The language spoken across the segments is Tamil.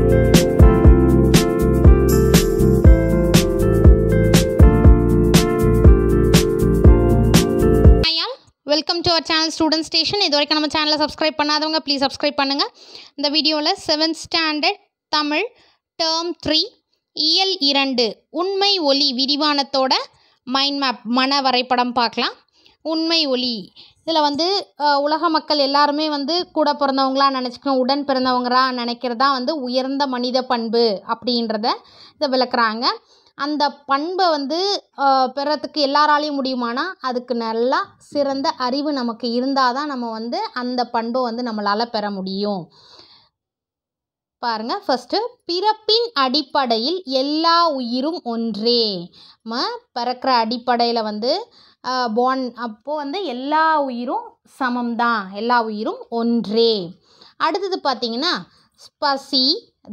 welcome to our channel student station இது வரைக்கும் நம்ம சேனலை சப்ஸ்கிரைப் பண்ணாதவங்க ப்ளீஸ் சப்ஸ்கிரைப் பண்ணுங்கள் இந்த வீடியோவில் seventh standard Tamil term three இயல் இரண்டு உண்மை ஒலி விரிவானத்தோட மைண்ட் மேப் மன வரைபடம் பார்க்கலாம் உண்மை ஒலி இதில் வந்து அஹ், உலக மக்கள் எல்லாருமே வந்து கூட பிறந்தவங்களா நினச்சிக்கணும் உடன் பிறந்தவங்களா நினைக்கிறதா வந்து உயர்ந்த மனித பண்பு அப்படின்றத இதை விளக்குறாங்க அந்த பண்பை வந்து அஹ், பெறத்துக்கு எல்லாராலையும் முடியுமானா அதுக்கு நல்லா சிறந்த அறிவு நமக்கு இருந்தால் தான் நம்ம வந்து அந்த பண்பை வந்து நம்மளால் பெற முடியும் பாருங்க ஃபஸ்ட்டு பிறப்பின் அடிப்படையில் எல்லா உயிரும் ஒன்றே நம்ம பிறக்கிற அடிப்படையில் வந்து பான் அப்போது வந்து எல்லா உயிரும் சமம்தான் எல்லா உயிரும் ஒன்றே அடுத்தது பார்த்தீங்கன்னா பசி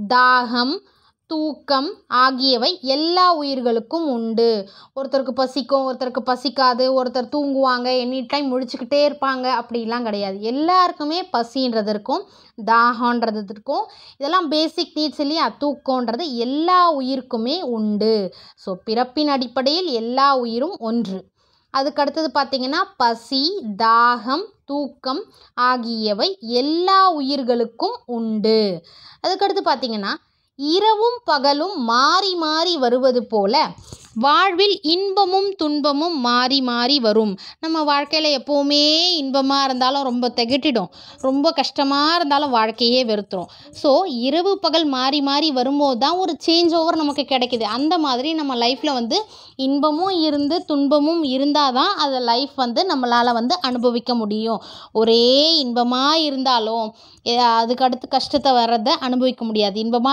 தாகம் தூக்கம் ஆகியவை எல்லா உயிர்களுக்கும் உண்டு ஒருத்தருக்கு பசிக்கும் ஒருத்தருக்கு பசிக்காது ஒருத்தர் தூங்குவாங்க எனி டைம் முழிச்சுக்கிட்டே இருப்பாங்க அப்படிலாம் கிடையாது எல்லாருக்குமே பசின்றது இருக்கும் தாகன்றது இருக்கும் இதெல்லாம் பேசிக் நீட்ஸ் இல்லையா தூக்கன்றது எல்லா உயிருக்குமே உண்டு ஸோ பிறப்பின் அடிப்படையில் எல்லா உயிரும் ஒன்று அதுக்கு அடுத்தது பார்த்தீங்கன்னா பசி தாகம் தூக்கம் ஆகியவை எல்லா உயிர்களுக்கும் உண்டு அதுக்கடுத்து பார்த்தீங்கன்னா இரவும் பகலும் மாறி மாறி வருவது போல வாழ்வில் இன்பமும் துன்பமும் மாறி மாறி வரும் நம்ம வாழ்க்கையில் எப்போவுமே இன்பமாக இருந்தாலும் ரொம்ப திகட்டிடும் ரொம்ப கஷ்டமாக இருந்தாலும் வாழ்க்கையே வெறுத்துரும் ஸோ இரவு பகல் மாறி மாறி வரும்போது தான் ஒரு சேஞ்ச் ஓவர் நமக்கு கிடைக்குது அந்த மாதிரி நம்ம லைஃப்பில் வந்து இன்பமும் இருந்து துன்பமும் இருந்தால் தான் அதை லைஃப் வந்து நம்மளால் வந்து அனுபவிக்க முடியும் ஒரே இன்பமாக இருந்தாலும் எ- அதுக்கு அடுத்து கஷ்டத்தை வர்றதை அனுபவிக்க முடியாது இன்பமாக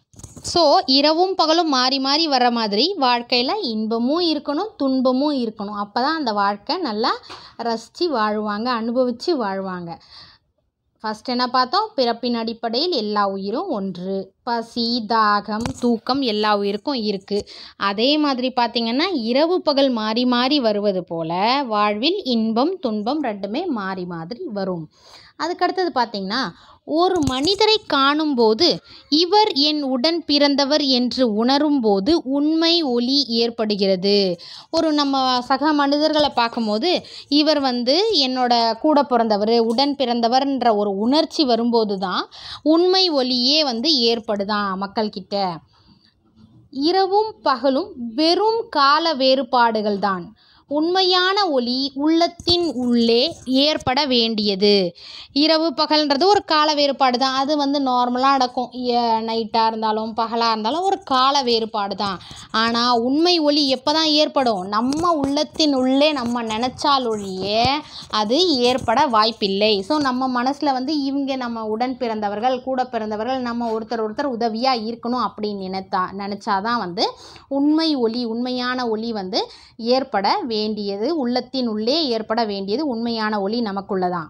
ஸோ இரவும் பகலும் மாறி மாறி வர மாதிரி வாழ்க்கையில் இன்பமும் இருக்கணும் துன்பமும் இருக்கணும் அப்போ தான் அந்த வாழ்க்கை நல்லா ரசித்து வாழ்வாங்க அனுபவித்து வாழ்வாங்க ஃபஸ்ட் என்ன பார்த்தோம் பிறப்பின் அடிப்படையில் எல்லா உயிரும் ஒன்று பசி தாகம் தூக்கம் எல்லா உயிருக்கும் இருக்குது அதே மாதிரி பார்த்திங்கன்னா இரவு பகல் மாறி மாறி வருவது போல் வாழ்வில் இன்பம் துன்பம் ரெண்டுமே மாறி மாதிரி வரும் அதுக்கடுத்தது பார்த்திங்கன்னா ஒரு மனிதரை காணும்போது இவர் என் உடன் பிறந்தவர் என்று உணரும்போது உண்மை ஒளி ஏற்படுகிறது ஒரு நம்ம சக மனிதர்களை பார்க்கும்போது இவர் வந்து என்னோட கூட பிறந்தவர் உடன் பிறந்தவர்ன்ற ஒரு உணர்ச்சி வரும்போது தான் உண்மை ஒளியே வந்து ஏற்படுதான் மக்கள்கிட்ட இரவும் பகலும் வெறும் கால வேறுபாடுகள் தான் உண்மையான ஒளி உள்ளத்தின் உள்ளே ஏற்பட வேண்டியது இரவு பகல்ன்றது ஒரு கால வேறுபாடு தான் அது வந்து நார்மலாக நடக்கும் நைட்டாக இருந்தாலும் பகலாக இருந்தாலும் ஒரு கால வேறுபாடு தான் ஆனால் உண்மை ஒளி எப்போ தான் ஏற்படும் நம்ம உள்ளத்தின் உள்ளே நம்ம நினச்சால் ஒழிய அது ஏற்பட வாய்ப்பில்லை ஸோ நம்ம மனசில் வந்து இவங்க நம்ம உடன் பிறந்தவர்கள் கூட பிறந்தவர்கள் நம்ம ஒருத்தர் ஒருத்தர் உதவியாக இருக்கணும் அப்படின்னு நினைத்தா நினச்சாதான் வந்து உண்மை ஒளி உண்மையான ஒளி வந்து ஏற்பட வேண்டியது உள்ளத்தின் உள்ளே ஏற்பட வேண்டியது உண்மையான ஒளி நமக்குள்ளதான்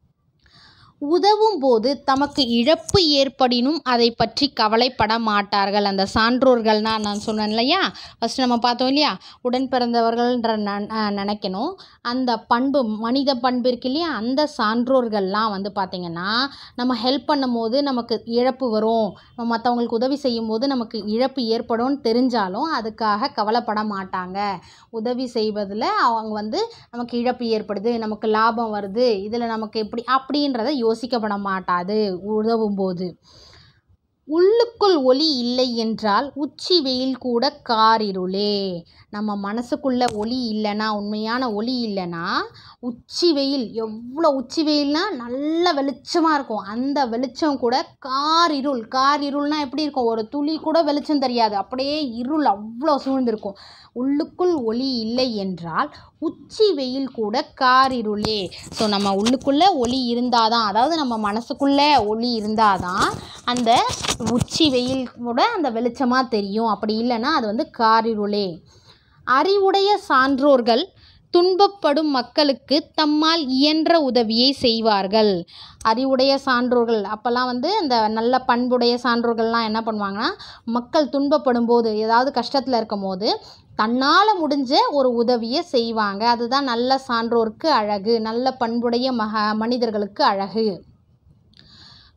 உதவும் போது தமக்கு இழப்பு ஏற்படினும் அதை பற்றி கவலைப்பட மாட்டார்கள் அந்த சான்றோர்கள்னா நான் சொன்னேன் இல்லையா ஃபஸ்ட் நம்ம பார்த்தோம் இல்லையா உடன் பிறந்தவர்கள்ன்ற நன்- அஹ் நினைக்கணும் அந்த பண்பு மனித பண்பு இருக்கு இல்லையா அந்த சான்றோர்கள்லாம் வந்து பார்த்திங்கன்னா நம்ம ஹெல்ப் பண்ணும்போது நமக்கு இழப்பு வரும் நம்ம மற்றவங்களுக்கு உதவி செய்யும்போது நமக்கு இழப்பு ஏற்படும்னு தெரிஞ்சாலும் அதுக்காக கவலைப்பட மாட்டாங்க உதவி செய்வதில் அவங்க வந்து நமக்கு இழப்பு ஏற்படுது நமக்கு லாபம் வருது இதில் நமக்கு எப்படி அப்படின்றத யோசிக்கப்பட மாட்டாது உதவும் போது உள்ளுக்குள் ஒளி இல்லை என்றால் உச்சி வெயில் கூட காரிருளே நம்ம மனசுக்குள்ள ஒளி இல்லைன்னா உண்மையான ஒளி இல்லைன்னா உச்சி வெயில் எவ்வளோ உச்சி வெயில்னா நல்ல வெளிச்சமாக இருக்கும் அந்த வெளிச்சம் கூட காரிருள் காரிருள்னா எப்படி இருக்கும் ஒரு துளி கூட வெளிச்சம் தெரியாது அப்படியே இருள் அவ்வளோ சூழ்ந்திருக்கும் உள்ளுக்குள் ஒளி இல்லை என்றால் உச்சி வெயில் கூட காரிருளே ஸோ நம்ம உள்ளுக்குள்ளே ஒளி இருந்தாதான் அதாவது நம்ம மனசுக்குள்ளே ஒளி இருந்தாதான் அந்த உச்சி வெயில் கூட அந்த வெளிச்சமாக தெரியும் அப்படி இல்லைன்னா அது வந்து காரிருளே அறிவுடைய சான்றோர்கள் துன்பப்படும் மக்களுக்கு தம்மால் இயன்ற உதவியை செய்வார்கள் அறிவுடைய சான்றோர்கள் அப்போல்லாம் வந்து இந்த நல்ல பண்புடைய சான்றோர்கள்லாம் என்ன பண்ணுவாங்கன்னா மக்கள் துன்பப்படும் போது ஏதாவது கஷ்டத்தில் இருக்கும் போது தன்னால் முடிஞ்ச ஒரு உதவியை செய்வாங்க அதுதான் நல்ல சான்றோருக்கு அழகு நல்ல பண்புடைய மக மனிதர்களுக்கு அழகு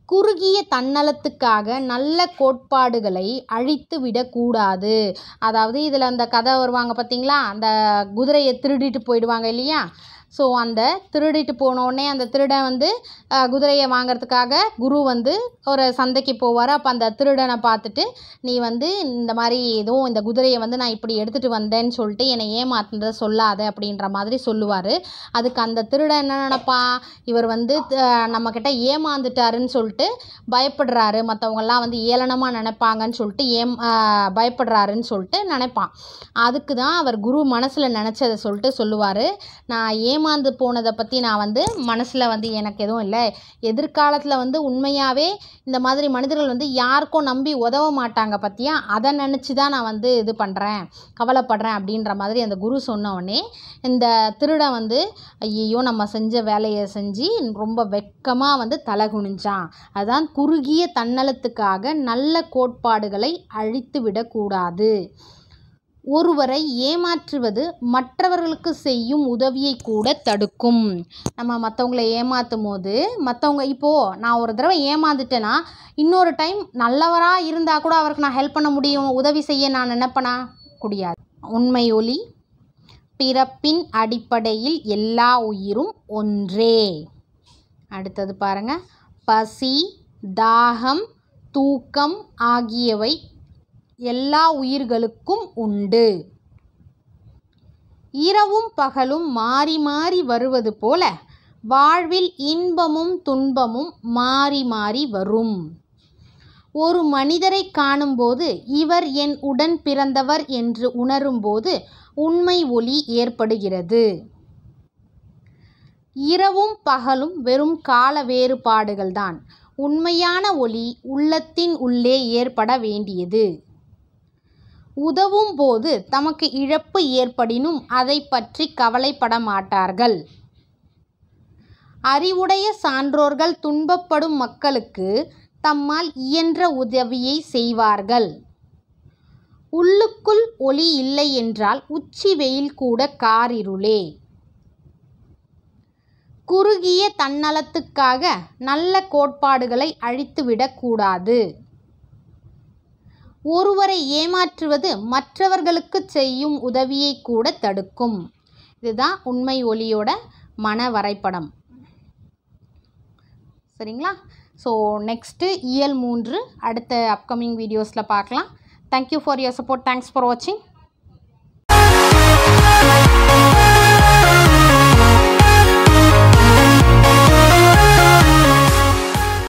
குறுகிய தன்னலத்துக்காக நல்ல கோட்பாடுகளை அழித்து விடக்கூடாது அதாவது இதில் அந்த கதை வருவாங்க பார்த்தீங்களா அந்த குதிரையை திருடிட்டு போயிடுவாங்க இல்லையா ஸோ அந்த திருடிட்டு போனோடனே அந்த திருடன் வந்து அஹ், குதிரையை வாங்குறதுக்காக குரு வந்து ஒரு சந்தைக்கு போவார் அப்போ அந்த திருடனை பார்த்துட்டு நீ வந்து இந்த மாதிரி எதுவும் இந்த குதிரையை வந்து நான் இப்படி எடுத்துகிட்டு வந்தேன்னு சொல்லிட்டு என்னை ஏமாத்துனதை சொல்லாத அப்படின்ற மாதிரி சொல்லுவார் அதுக்கு அந்த திருடன் என்ன நினப்பான் இவர் வந்து அஹ், நம்மக்கிட்ட ஏமாந்துட்டாருன்னு சொல்லிட்டு பயப்படுறாரு மற்றவங்கெல்லாம் வந்து ஏளனமாக நினைப்பாங்கன்னு சொல்லிட்டு ஏம் அஹ், பயப்படுறாருன்னு சொல்லிட்டு நினைப்பான் அதுக்கு தான் அவர் குரு மனசில் நினச்சதை சொல்லிட்டு சொல்லுவார் நான் ஏமாந்து போனதை பற்றி நான் வந்து மனசில் வந்து எனக்கு எதுவும் இல்லை எதிர்காலத்தில் வந்து உண்மையாகவே இந்த மாதிரி மனிதர்கள் வந்து யாருக்கும் நம்பி உதவ மாட்டாங்க பற்றியா அதை நினச்சி தான் நான் வந்து இது பண்ணுறேன் கவலைப்படுறேன் அப்படின்ற மாதிரி அந்த குரு சொன்ன உடனே இந்த திருடன் வந்து ஐயோ நம்ம செஞ்ச வேலையை செஞ்சு ரொம்ப வெக்கமாக வந்து தலை குனிஞ்சான் அதான் குறுகிய தன்னலத்துக்காக நல்ல கோட்பாடுகளை அழித்து விடக்கூடாது ஒருவரை ஏமாற்றுவது மற்றவர்களுக்கு செய்யும் உதவியை கூட தடுக்கும் நம்ம மற்றவங்கள ஏமாற்றும் போது மற்றவங்க இப்போது நான் ஒரு தடவை ஏமாந்துட்டேன்னா இன்னொரு டைம் நல்லவராக இருந்தால் கூட அவருக்கு நான் ஹெல்ப் பண்ண முடியும் உதவி செய்ய நான் நினைப்பேனா முடியாது உண்மை ஒலி பிறப்பின் அடிப்படையில் எல்லா உயிரும் ஒன்றே அடுத்தது பாருங்க பசி தாகம் தூக்கம் ஆகியவை எல்லா உயிர்களுக்கும் உண்டு இரவும் பகலும் மாறி மாறி வருவது போல வாழ்வில் இன்பமும் துன்பமும் மாறி மாறி வரும் ஒரு மனிதரை காணும்போது இவர் என் உடன் பிறந்தவர் என்று உணரும்போது உண்மை ஒளி ஏற்படுகிறது இரவும் பகலும் வெறும் கால வேறுபாடுகள்தான் உண்மையான ஒளி உள்ளத்தின் உள்ளே ஏற்பட வேண்டியது உதவும் போது தமக்கு இழப்பு ஏற்படினும் அதை பற்றி கவலைப்பட மாட்டார்கள் அறிவுடைய சான்றோர்கள் துன்பப்படும் மக்களுக்கு தம்மால் இயன்ற உதவியை செய்வார்கள் உள்ளுக்குள் ஒளி இல்லை என்றால் உச்சி வெயில் கூட காரிருளே குறுகிய தன்னலத்துக்காக நல்ல கோட்பாடுகளை அழித்துவிடக்கூடாது ஒருவரை ஏமாற்றுவது மற்றவர்களுக்கு செய்யும் உதவியை கூட தடுக்கும் இதுதான் உண்மை ஒளியோட மன வரைபடம் சரிங்களா ஸோ நெக்ஸ்ட்டு இயல் மூன்று அடுத்த அப்கமிங் வீடியோஸில் பார்க்கலாம் thank you for your support thanks for வாட்சிங்